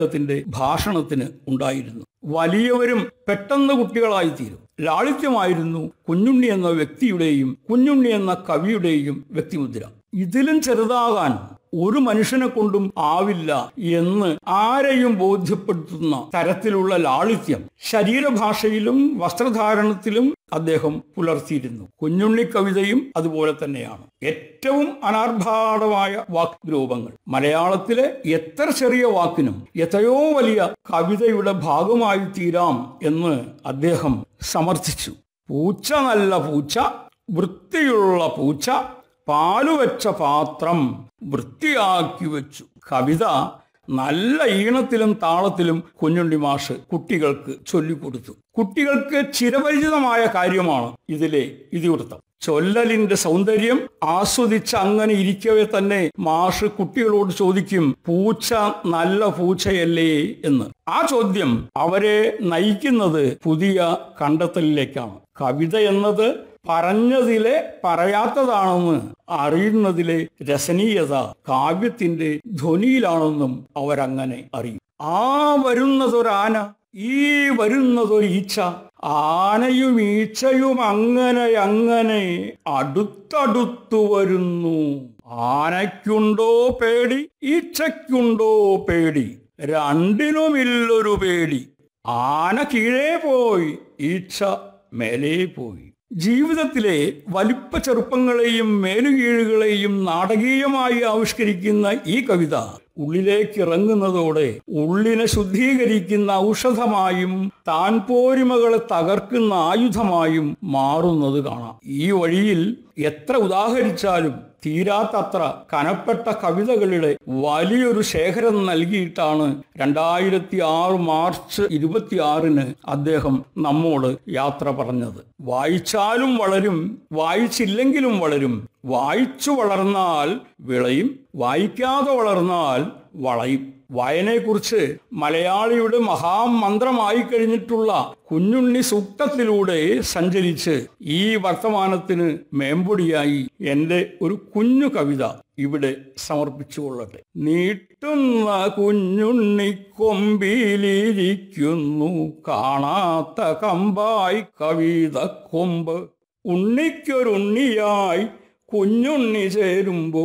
ത്തിന്റെ ഭാഷണത്തിന് ഉണ്ടായിരുന്നു വലിയവരും പെട്ടെന്ന് കുട്ടികളായിത്തീരും ലാളിത്യമായിരുന്നു കുഞ്ഞുണ്ണി എന്ന വ്യക്തിയുടെയും കുഞ്ഞുണ്ണി എന്ന കവിയുടെയും വ്യക്തിമുദ്ര ഇതിലും ചെറുതാകാൻ ഒരു മനുഷ്യനെ കൊണ്ടും ആവില്ല എന്ന് ആരെയും ബോധ്യപ്പെടുത്തുന്ന തരത്തിലുള്ള ലാളിത്യം ശരീരഭാഷയിലും വസ്ത്രധാരണത്തിലും അദ്ദേഹം പുലർത്തിയിരുന്നു കുഞ്ഞുണ്ണി കവിതയും അതുപോലെ തന്നെയാണ് ഏറ്റവും അനാർഭാടമായ വാക്രൂപങ്ങൾ മലയാളത്തിലെ എത്ര ചെറിയ വാക്കിനും എത്രയോ വലിയ കവിതയുടെ ഭാഗമായി തീരാം എന്ന് അദ്ദേഹം സമർത്ഥിച്ചു പൂച്ച നല്ല പൂച്ച വൃത്തിയുള്ള പൂച്ച പാലുവെച്ച പാത്രം വൃത്തിയാക്കി വെച്ചു കവിത നല്ല ഈണത്തിലും താളത്തിലും കുഞ്ഞുണ്ണി മാഷ് കുട്ടികൾക്ക് ചൊല്ലിക്കൊടുത്തു കുട്ടികൾക്ക് ചിരപരിചിതമായ കാര്യമാണ് ഇതിലെ ഇതിവൃത്തം ചൊല്ലലിന്റെ സൗന്ദര്യം ആസ്വദിച്ച് അങ്ങനെ ഇരിക്കവേ തന്നെ മാഷ് കുട്ടികളോട് ചോദിക്കും പൂച്ച നല്ല പൂച്ചയല്ലേ എന്ന് ആ ചോദ്യം അവരെ നയിക്കുന്നത് പുതിയ കണ്ടെത്തലിലേക്കാണ് കവിത എന്നത് പറഞ്ഞതിലെ പറയാത്തതാണെന്ന് അറിയുന്നതിലെ രസനീയത കാവ്യത്തിന്റെ ധ്വനിയിലാണെന്നും അവരങ്ങനെ അറിയും ആ വരുന്നതൊരാന ഈ വരുന്നതൊരു ഈച്ച ആനയും ഈച്ചയും അങ്ങനെ അങ്ങനെ അടുത്തടുത്തു വരുന്നു ആനയ്ക്കുണ്ടോ പേടി ഈച്ചയ്ക്കുണ്ടോ പേടി രണ്ടിനുമില്ലൊരു പേടി ആന കീഴേ പോയി ഈച്ച മേലേ പോയി ജീവിതത്തിലെ വലിപ്പ ചെറുപ്പങ്ങളെയും മേലുകീഴുകളെയും നാടകീയമായി ആവിഷ്കരിക്കുന്ന ഈ കവിത ഉള്ളിലേക്ക് ഇറങ്ങുന്നതോടെ ഉള്ളിനെ ശുദ്ധീകരിക്കുന്ന ഔഷധമായും താൻ പോരിമകളെ തകർക്കുന്ന ആയുധമായും മാറുന്നത് കാണാം ഈ വഴിയിൽ എത്ര ഉദാഹരിച്ചാലും തീരാത്തത്ര കനപ്പെട്ട കവിതകളുടെ വലിയൊരു ശേഖരം നൽകിയിട്ടാണ് രണ്ടായിരത്തി ആറ് മാർച്ച് ഇരുപത്തിയാറിന് അദ്ദേഹം നമ്മോട് യാത്ര പറഞ്ഞത് വായിച്ചാലും വളരും വായിച്ചില്ലെങ്കിലും വളരും വായിച്ചു വളർന്നാൽ വിളയും വായിക്കാതെ വളർന്നാൽ വളയും വായനയെക്കുറിച്ച് മലയാളിയുടെ മഹാമന്ത്രമായി കഴിഞ്ഞിട്ടുള്ള കുഞ്ഞുണ്ണി സൂക്തത്തിലൂടെ സഞ്ചരിച്ച് ഈ വർത്തമാനത്തിന് മേമ്പൊടിയായി എൻ്റെ ഒരു കുഞ്ഞു കവിത ഇവിടെ സമർപ്പിച്ചുകൊള്ളട്ടെ നീട്ടുന്ന കുഞ്ഞുണ്ണി കൊമ്പിലിരിക്കുന്നു കാണാത്ത കമ്പായി കവിത കൊമ്പ് ഉണ്ണിക്കൊരുണ്ണിയായി കുഞ്ഞുണ്ണി ചേരുമ്പോൾ